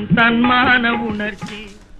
தன்மான உணர்ச்சி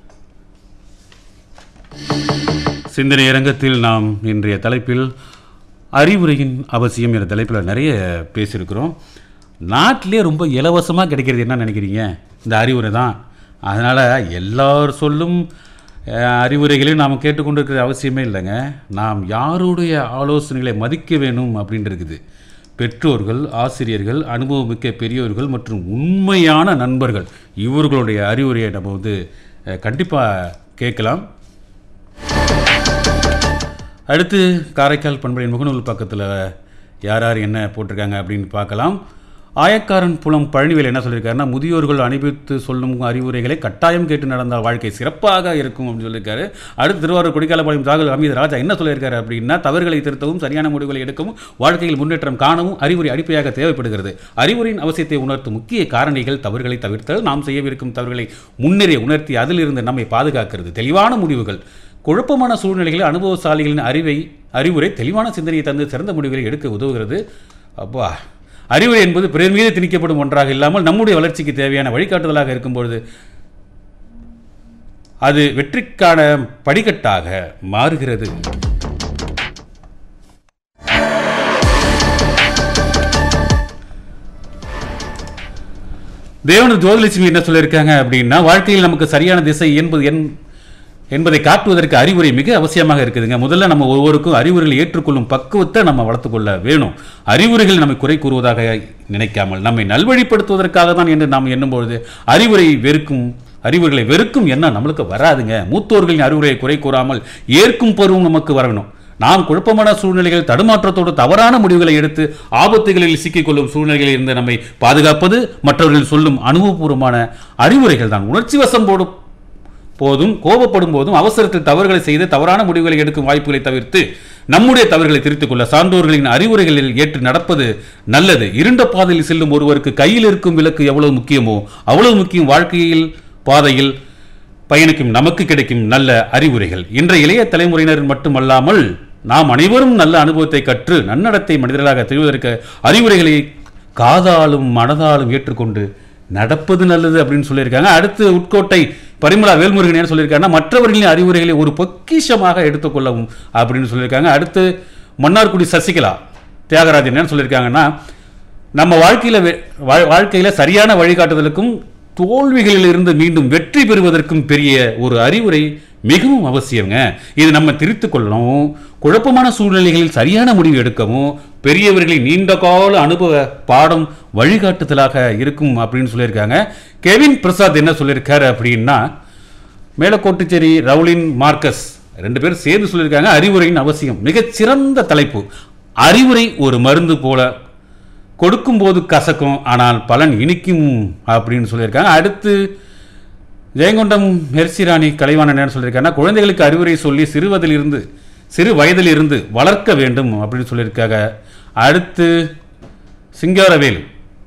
சிந்தனை அரங்கத்தில் நாம் இன்றைய தலைப்பில் அறிவுரையின் அவசியம் என்ற தலைப்பில் நிறைய பேசியிருக்கிறோம் நாட்டிலே ரொம்ப இலவசமாக கிடைக்கிறது என்ன நினைக்கிறீங்க இந்த அறிவுரை தான் அதனால் எல்லார் சொல்லும் அஹ், அறிவுரைகளையும் நாம் கேட்டுக்கொண்டிருக்கிற அவசியமே இல்லைங்க நாம் யாருடைய ஆலோசனைகளை மதிக்க வேணும் அப்படின்னு இருக்குது பெற்றோர்கள் ஆசிரியர்கள் அனுபவமிக்க பெரியோர்கள் மற்றும் உண்மையான நண்பர்கள் இவர்களுடைய அறிவுரையை நம்ம வந்து கண்டிப்பாக கேட்கலாம் அடுத்து காரைக்கால் பண்புகளின் முகநூல் பக்கத்தில் யார் யார் என்ன போட்டிருக்காங்க அப்படின்னு பார்க்கலாம் ஆயக்காரன் புலம் பழனிவேல் என்ன சொல்லியிருக்காருன்னா முதியோர்கள் அனுபவித்து சொல்லும் அறிவுரைகளை கட்டாயம் கேட்டு நடந்தால் வாழ்க்கை சிறப்பாக இருக்கும் அப்படின்னு சொல்லியிருக்காரு அடுத்து திருவாரூர் கொடிக்காலப்பாளையம் சாகல் அமீது ராஜா என்ன சொல்லியிருக்காரு அப்படின்னா தவறுகளை திருத்தவும் சரியான முடிவுகளை எடுக்கவும் வாழ்க்கையில் முன்னேற்றம் காணவும் அறிவுரை அடிப்படையாக தேவைப்படுகிறது அறிவுரையின் அவசியத்தை உணர்த்தும் முக்கிய காரணிகள் தவறுகளை தவிர்த்தல் நாம் செய்யவிருக்கும் தவறுகளை முன்னரே உணர்த்தி அதிலிருந்து நம்மை பாதுகாக்கிறது தெளிவான முடிவுகள் குழப்பமான சூழ்நிலைகளில் அனுபவசாலிகளின் அறிவை அறிவுரை தெளிவான சிந்தனையை தந்து சிறந்த முடிவுகளை எடுக்க உதவுகிறது அப்பா அறிவுரை என்பது பிறர் மீது திணிக்கப்படும் ஒன்றாக இல்லாமல் நம்முடைய வளர்ச்சிக்கு தேவையான வழிகாட்டுதலாக இருக்கும்பொழுது அது வெற்றிக்கான படிக்கட்டாக மாறுகிறது தேவன ஜோதிலட்சுமி என்ன சொல்லியிருக்காங்க அப்படின்னா வாழ்க்கையில் நமக்கு சரியான திசை என்பது என் என்பதை காட்டுவதற்கு அறிவுரை மிக அவசியமாக இருக்குதுங்க முதல்ல நம்ம ஒவ்வொருக்கும் அறிவுரைகளை ஏற்றுக்கொள்ளும் பக்குவத்தை நம்ம வளர்த்துக்கொள்ள வேணும் அறிவுரைகள் நம்மை குறை கூறுவதாக நினைக்காமல் நம்மை நல்வழிப்படுத்துவதற்காக தான் என்று நாம் எண்ணும்பொழுது அறிவுரை வெறுக்கும் அறிவுரைகளை வெறுக்கும் எண்ணம் நம்மளுக்கு வராதுங்க மூத்தோர்களின் அறிவுரையை குறை கூறாமல் ஏற்கும் பருவம் நமக்கு வரணும் நாம் குழப்பமான சூழ்நிலைகள் தடுமாற்றத்தோடு தவறான முடிவுகளை எடுத்து ஆபத்துகளில் சிக்கிக்கொள்ளும் சூழ்நிலைகளில் இருந்து நம்மை பாதுகாப்பது மற்றவர்கள் சொல்லும் அனுபவபூர்வமான அறிவுரைகள் தான் உணர்ச்சி வசம் போடும் போதும் கோபப்படும் போதும் அவசரத்தில் தவறுகளை செய்து தவறான முடிவுகளை எடுக்கும் வாய்ப்புகளை தவிர்த்து நம்முடைய தவறுகளை திருத்திக் கொள்ள சான்றோர்களின் அறிவுரைகளில் ஏற்று நடப்பது நல்லது இருண்ட பாதையில் செல்லும் ஒருவருக்கு கையில் இருக்கும் விளக்கு எவ்வளவு முக்கியமோ அவ்வளவு முக்கியம் வாழ்க்கையில் பாதையில் பயணிக்கும் நமக்கு கிடைக்கும் நல்ல அறிவுரைகள் இன்றைய இளைய தலைமுறையினர் மட்டுமல்லாமல் நாம் அனைவரும் நல்ல அனுபவத்தை கற்று நன்னடத்தை மனிதர்களாக தெரிவதற்கு அறிவுரைகளை காதாலும் மனதாலும் ஏற்றுக்கொண்டு நடப்பது நல்லது அப்படின்னு சொல்லியிருக்காங்க அடுத்து உட்கோட்டை பரிமளா வேல்முருகன் என்ன சொல்லியிருக்காங்கன்னா மற்றவர்களின் அறிவுரைகளை ஒரு பொக்கிஷமாக எடுத்துக்கொள்ளவும் அப்படின்னு சொல்லியிருக்காங்க அடுத்து மன்னார்குடி சசிகலா தியாகராஜன் என்ன சொல்லியிருக்காங்கன்னா நம்ம வாழ்க்கையில் வாழ்க்கையில் சரியான வழிகாட்டுதலுக்கும் தோல்விகளில் இருந்து மீண்டும் வெற்றி பெறுவதற்கும் பெரிய ஒரு அறிவுரை மிகவும் அவசியங்க இது நம்ம திருத்திக் கொள்ளணும் குழப்பமான சூழ்நிலைகளில் சரியான முடிவு எடுக்கவும் பெரியவர்களின் நீண்ட கால அனுபவ பாடம் வழிகாட்டுதலாக இருக்கும் அப்படின்னு சொல்லியிருக்காங்க கெவின் பிரசாத் என்ன சொல்லியிருக்காரு அப்படின்னா மேலக்கோட்டுச்சேரி ரவுலின் மார்க்கஸ் ரெண்டு பேரும் சேர்ந்து சொல்லியிருக்காங்க அறிவுரையின் அவசியம் மிகச் சிறந்த தலைப்பு அறிவுரை ஒரு மருந்து போல கொடுக்கும்போது கசக்கும் ஆனால் பலன் இனிக்கும் அப்படின்னு சொல்லியிருக்காங்க அடுத்து ஜெயங்கொண்டம் மெர்சிராணி கலைவாணன் என்ன சொல்லியிருக்காங்கன்னா குழந்தைகளுக்கு அறிவுரை சொல்லி சிறுவதில் இருந்து சிறு வயதில் இருந்து வளர்க்க வேண்டும் அப்படின்னு சொல்லியிருக்காங்க அடுத்து சிங்காரவேல்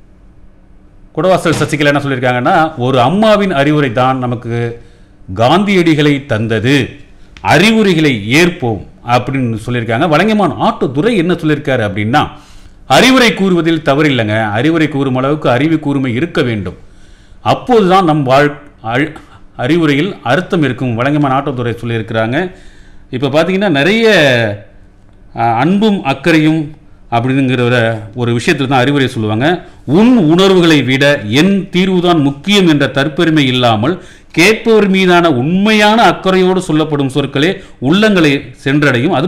குடவாசல் சசிகலா என்ன சொல்லியிருக்காங்கன்னா ஒரு அம்மாவின் அறிவுரை தான் நமக்கு காந்தியடிகளை தந்தது அறிவுரைகளை ஏற்போம் அப்படின்னு சொல்லியிருக்காங்க வழங்கமான் ஆட்டோ துரை என்ன சொல்லியிருக்காரு அப்படின்னா அறிவுரை கூறுவதில் தவறில்லைங்க அறிவுரை கூறும் அளவுக்கு அறிவு கூர்மை இருக்க வேண்டும் அப்போதுதான் நம் வாழ் அழ்- அறிவுரையில் அர்த்தம் இருக்கும் வழங்கமான் ஆட்டோத்துறை சொல்லியிருக்கிறாங்க இப்போ பார்த்தீங்கன்னா நிறைய அஹ், அன்பும் அக்கறையும் அப்படிங்கிற ஒரு- ஒரு விஷயத்தில் தான் அறிவுரை சொல்லுவாங்க உன் உணர்வுகளை விட என் தீர்வுதான் முக்கியம் என்ற தற்பெருமை இல்லாமல் கேட்பவர் மீதான உண்மையான அக்கறையோடு சொல்லப்படும் சொற்களே உள்ளங்களை சென்றடையும் அது